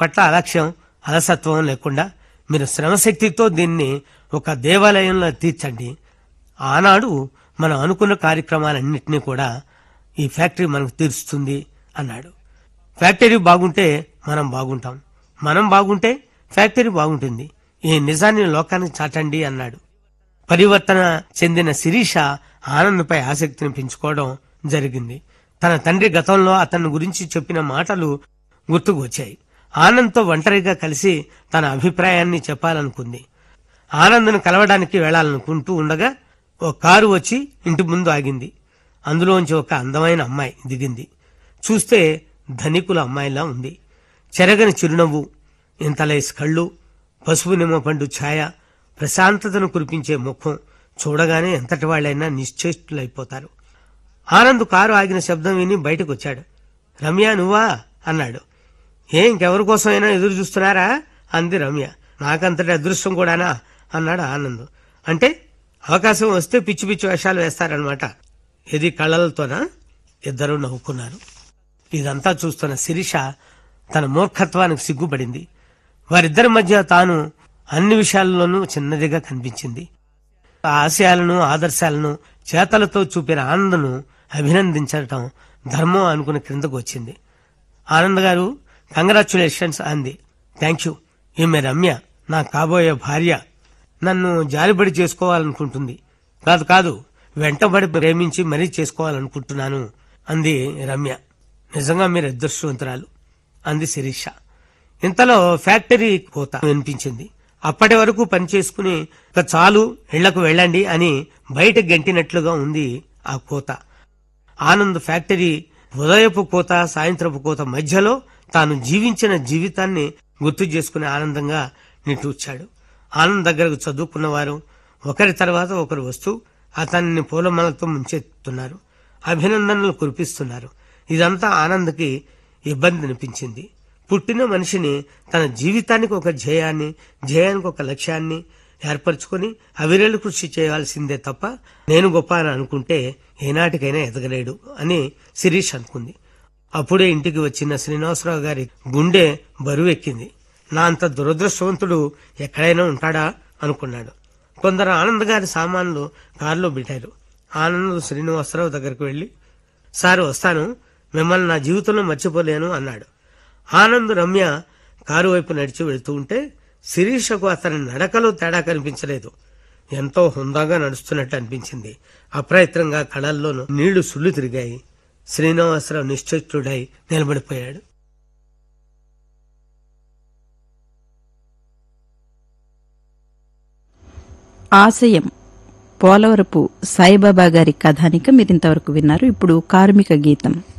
పట్ల అలక్ష్యం అలసత్వం లేకుండా మీరు శ్రమశక్తితో దీన్ని ఒక దేవాలయంలో తీర్చండి ఆనాడు మనం అనుకున్న కార్యక్రమాలన్నింటినీ కూడా ఈ ఫ్యాక్టరీ మనకు తీరుస్తుంది అన్నాడు ఫ్యాక్టరీ బాగుంటే మనం బాగుంటాం మనం బాగుంటే ఫ్యాక్టరీ బాగుంటుంది ఈ నిజాన్ని లోకానికి చాటండి అన్నాడు పరివర్తన చెందిన శిరీష ఆనంద్పై ఆసక్తిని పెంచుకోవడం జరిగింది తన తండ్రి గతంలో అతని గురించి చెప్పిన మాటలు గుర్తుకు వచ్చాయి ఆనంద్తో ఒంటరిగా కలిసి తన అభిప్రాయాన్ని చెప్పాలనుకుంది ఆనంద్ను కలవడానికి వెళ్లాలనుకుంటూ ఉండగా ఓ కారు వచ్చి ఇంటి ముందు ఆగింది అందులోంచి ఒక అందమైన అమ్మాయి దిగింది చూస్తే ధనికుల అమ్మాయిలా ఉంది చెరగని చిరునవ్వు ఇంతలేసి కళ్ళు పసుపు నిమ్మ పండు ఛాయ ప్రశాంతతను కురిపించే ముఖం చూడగానే ఎంతటి వాళ్ళైనా నిశ్చేష్టులైపోతారు ఆనంద్ కారు ఆగిన శబ్దం విని బయటకు వచ్చాడు రమ్య నువ్వా అన్నాడు ఏ ఇంకెవరి కోసమైనా ఎదురు చూస్తున్నారా అంది రమ్య నాకంతటి అదృష్టం కూడానా అన్నాడు ఆనంద్ అంటే అవకాశం వస్తే పిచ్చి పిచ్చి వేషాలు వేస్తారనమాట ఇది కళ్ళలతోనా ఇద్దరు నవ్వుకున్నారు ఇదంతా చూస్తున్న శిరీష తన మూర్ఖత్వానికి సిగ్గుపడింది వారిద్దరి మధ్య తాను అన్ని విషయాల్లోనూ చిన్నదిగా కనిపించింది ఆ ఆశయాలను ఆదర్శాలను చేతలతో చూపిన ఆనందను అభినందించటం ధర్మం అనుకుని క్రిందకు వచ్చింది ఆనంద్ గారు కంగ్రాచులేషన్స్ అంది థ్యాంక్ యూ ఈమె రమ్య నా కాబోయే భార్య నన్ను జాలిపడి చేసుకోవాలనుకుంటుంది కాదు కాదు వెంటబడి ప్రేమించి మరీ చేసుకోవాలనుకుంటున్నాను అంది రమ్య నిజంగా మీరు అదృష్టవంతురాలు అంది శిరీష ఇంతలో ఫ్యాక్టరీ కోత వినిపించింది అప్పటి వరకు పని చేసుకుని ఇక చాలు ఇళ్లకు వెళ్ళండి అని బయట గంటినట్లుగా ఉంది ఆ కోత ఆనంద్ ఫ్యాక్టరీ ఉదయపు కోత సాయంత్రపు కోత మధ్యలో తాను జీవించిన జీవితాన్ని గుర్తు చేసుకుని ఆనందంగా నిట్టూర్చాడు ఆనంద్ దగ్గరకు చదువుకున్నవారు ఒకరి తర్వాత ఒకరు వస్తూ అతన్ని పూలమాలతో ముంచెత్తున్నారు అభినందనలు కురిపిస్తున్నారు ఇదంతా ఆనంద్కి ఇబ్బంది అనిపించింది పుట్టిన మనిషిని తన జీవితానికి ఒక ధ్యేయాన్ని ధ్యేయానికి ఒక లక్ష్యాన్ని ఏర్పరచుకొని అవిరేలు కృషి చేయాల్సిందే తప్ప నేను గొప్ప అని అనుకుంటే ఏనాటికైనా ఎదగలేడు అని శిరీష్ అనుకుంది అప్పుడే ఇంటికి వచ్చిన శ్రీనివాసరావు గారి గుండె బరువెక్కింది నా అంత దురదృష్టవంతుడు ఎక్కడైనా ఉంటాడా అనుకున్నాడు కొందరు ఆనంద్ గారి సామాన్లు కారులో పెట్టారు ఆనంద్ శ్రీనివాసరావు దగ్గరికి వెళ్లి సార్ వస్తాను మిమ్మల్ని నా జీవితంలో మర్చిపోలేను అన్నాడు ఆనంద్ రమ్య కారు వైపు నడిచి వెళ్తూ ఉంటే శిరీషకు అతని నడకలో తేడా కనిపించలేదు ఎంతో హుందాగా నడుస్తున్నట్టు అనిపించింది అప్రయత్నంగా కళల్లోనూ నీళ్లు సుళ్ళు తిరిగాయి శ్రీనివాసరావు నిశ్చయుడై నిలబడిపోయాడు ఆశయం పోలవరపు సాయిబాబా గారి కథానిక మీరింతవరకు విన్నారు ఇప్పుడు కార్మిక గీతం